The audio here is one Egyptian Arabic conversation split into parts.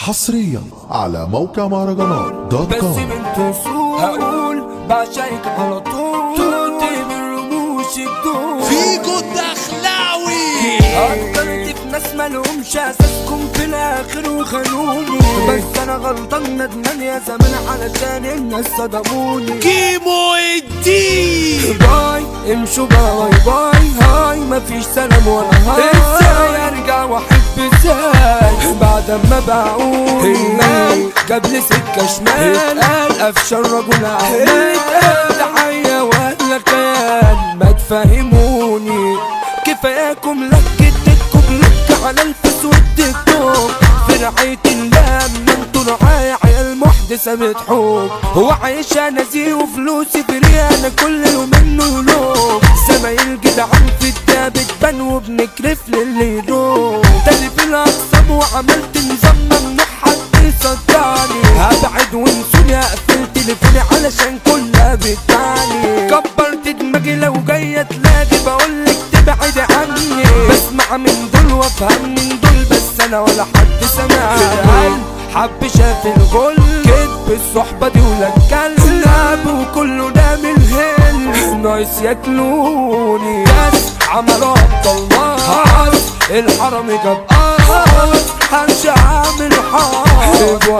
حصريا على موقع مهرجانات دوت بس كوم من تصور هقول بعشقك على طول توتي من رموش الدول فيكو الدخلاوي قدرت في ناس مالهمش اساسكم في الاخر وخانوني بس انا غلطان ندمان يا زمان علشان الناس صدموني كيمو الدين باي امشوا باي باي هاي مفيش سلام ولا هاي ازاي ارجع واحب ازاي بعد ما بقول قبل سكة شمال قال افشل رجل اعمال ده حية ولا خيال ما تفهموني كفاياكم لكتكم لك على الفيس والتيك توك في رعاية الله من انتوا رعاية عيال محدثة بتحوك هو عايشة نزيه وفلوسي فري انا كل يوم منه يلوك زمايل جدعان في الدا بتبان وبنكرف للي يروح تاني في الاقسام وعملت نظام ممنوع حد يصدعني هبعد وانسوني اقفل تليفوني علشان كلها بتعني كبرت دماغي لو جاية تلاقي بقولك تبعد عني بسمع من دول وافهم من دول بس انا ولا حد سمعني حب شاف الغل كدب الصحبة دي ولا الكلب وكله ده من الهل نايس ياكلوني بس عملوا عبد الله الحرم جاب قاص همشي عامل حارب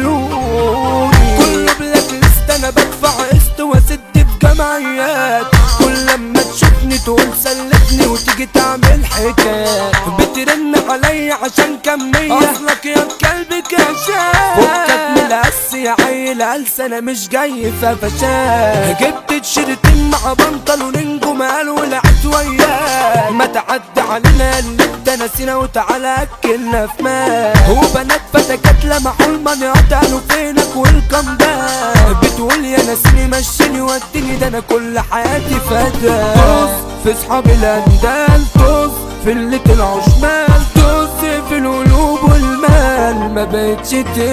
وقابلوني كله بلاك ليست انا بدفع قسط واسد في جمعيات كل لما تشوفني تقول سلفني وتيجي تعمل حكايات بترن عليا عشان كمية اصلك يا كلب كشاف فكك من القس يا عيل قلس انا مش جاي ففشاف جبت تيشيرتين مع بنطلونين جمال ولعت وياك ما تعدي علينا اللي انت نسينا وتعالى اكلنا في مال وبنات فتكات لمحوا المنيات قالوا فينك ويلكم باك بتقول يا ناسيني مشيني وديني ده انا كل حياتي فدا طز في صحابي الاندال طز في اللي طلعوا شمال طز في القلوب والمال ما بقتش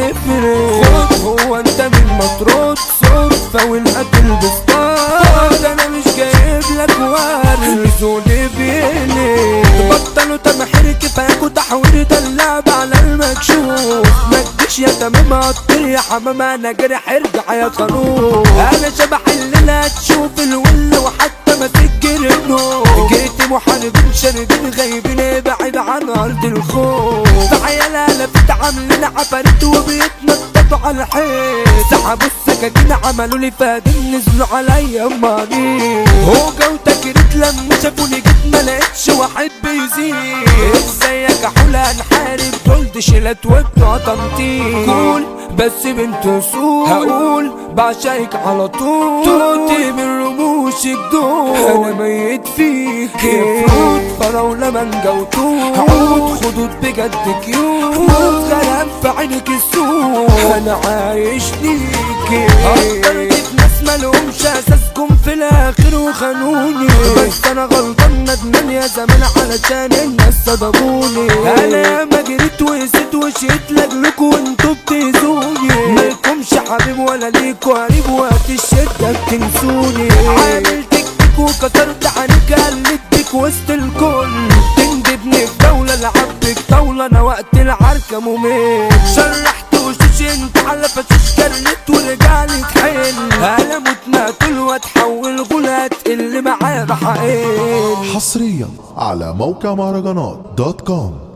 تفرق خد هو انت من مطرود صدفة والقتل بسطار ده انا مش جايب لك ورد زولي بيلي بطلوا تمحير كفاياكوا تحوير ده اللعب على المكشوف ما تجيش يا تمام قطر يا حمام انا جرح ارجع يا قانون انا شبح اللي هتشوف الول وحتى ما تجرنه جيت محاربين شاردين غايبين بعيد عن ارض الخوف تعالى انا في عاملين عفاريت وبيتنططوا على الحيط سحبوا السكاكين عملوا لي فادين نزلوا عليا ماني هوجا وتكريت لما شافوني جيت ما لقيتش واحد بيزيد ازيك يا حوله انحارب قلت شيلات وبتوع تنطيط قول بس بنت سوق هقول بعشقك على طول توتي من رموش الدول انا ميت فيك فروت فراولة مانجا وتوت عود خدود بجد كيوت موت غرام في عينك السوق انا عايش ليكي قدرت ناس مالهمش اساسكم في الاخر وخانوني بس انا غلطان ندمان يا زمان علشان الناس صدموني انا ما جريت وقست وشيت لاجلكوا وانتوا بتأذوني مالكمش حبيب ولا ليكوا قريب وقت الشدة بتنسوني عامل تكتيك وكسرت عنك قلدتك وسط الكل تندبني في دولة لعبك طاولة انا وقت العركة ممل شرحت وشوش انت على فشوش كرنت ورجعلي تحل انا متنقل واتحول غلات اللي معايا راح اقل حصريا على موقع مهرجانات دوت كوم